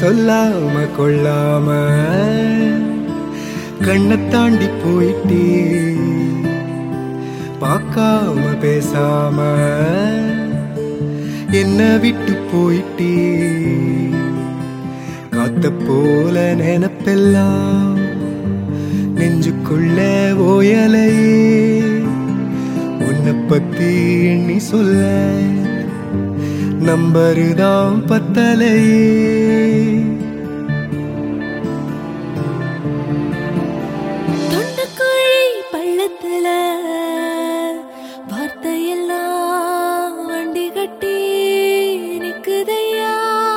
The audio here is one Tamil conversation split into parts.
சொல்லாம கொள்ளாம கண்ணை தாண்டி போயிட்டே பார்க்காம பேசாம என்ன விட்டு போயிட்டே காத்த போல நினப்பெல்லாம் நெஞ்சுக்குள்ள ஓயலையே உன்னை பத்தி எண்ணி சொல்ல நம்பருதான் பத்தலையே தொண்டக்குழி பள்ளத்துல வார்த்தையெல்லாம் வண்டி கட்டி நிக்குதையா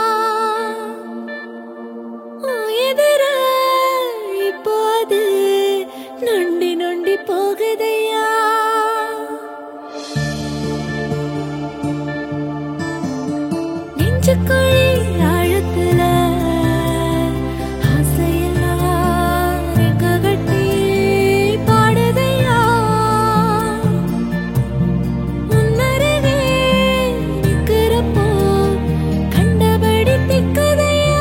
உன் எதிர இப்போது நொண்டி நொண்டி போகுதையா நெஞ்சுக்குழி ஆழத்துல ஆசையெல்லாம் ரெக்க கட்டி பாடுதையா முன்னருகே நிக்கிறப்போ கண்டபடி திக்குதையா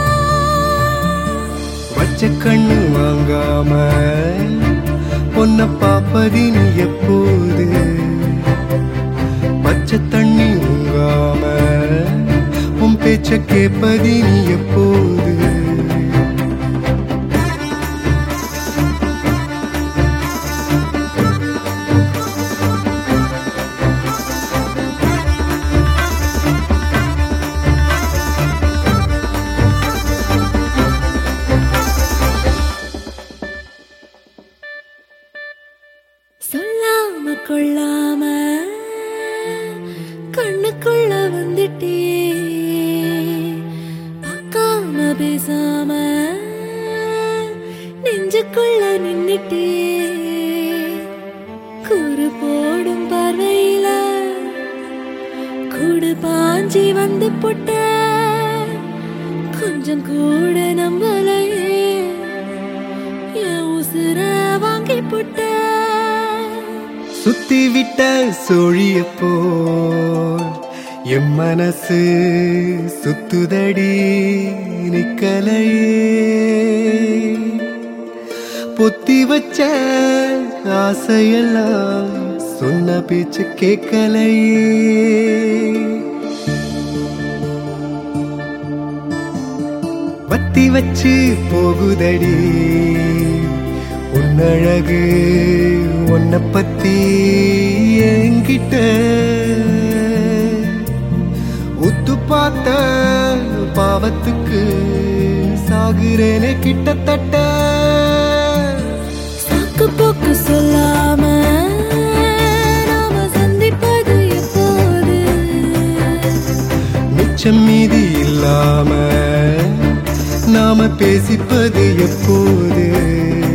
வச்ச கண்ணு வாங்காம பொன்ன பாப்பதி நீ எப்போது பச்சை தண்ணி உங்காம உன் பேச்ச கேப்பதி நீ எப்போது சொல்லாம கொள்ளாம கண்ணுக்குள்ள வந்துட்டே பார்க்காம பேசாம நெஞ்சுக்குள்ள நின்னுட்டே கூறு போடும் பார்வையில கூடு பாஞ்சி வந்து புட்ட கொஞ்சம் கூட நம்பலையே என் உசுர வாங்கி புட்ட சுத்தி விட்ட சோழிய போல் என் மனசு சுத்துதடி நிக்கலையே பொத்தி வச்ச ஆசையெல்லாம் சொன்ன பேச்சு கேட்கலையே பத்தி வச்சு போகுதடி உன்னழகு உன்னை பத்தி என்கிட்ட உத்து பார்த்த பாவத்துக்கு சாகுறேனே கிட்டத்தட்ட சாக்கு போக்கு சொல்லாம நாம சந்திப்பது எப்போது மிச்சம் மீதி இல்லாம நாம பேசிப்பது எப்போது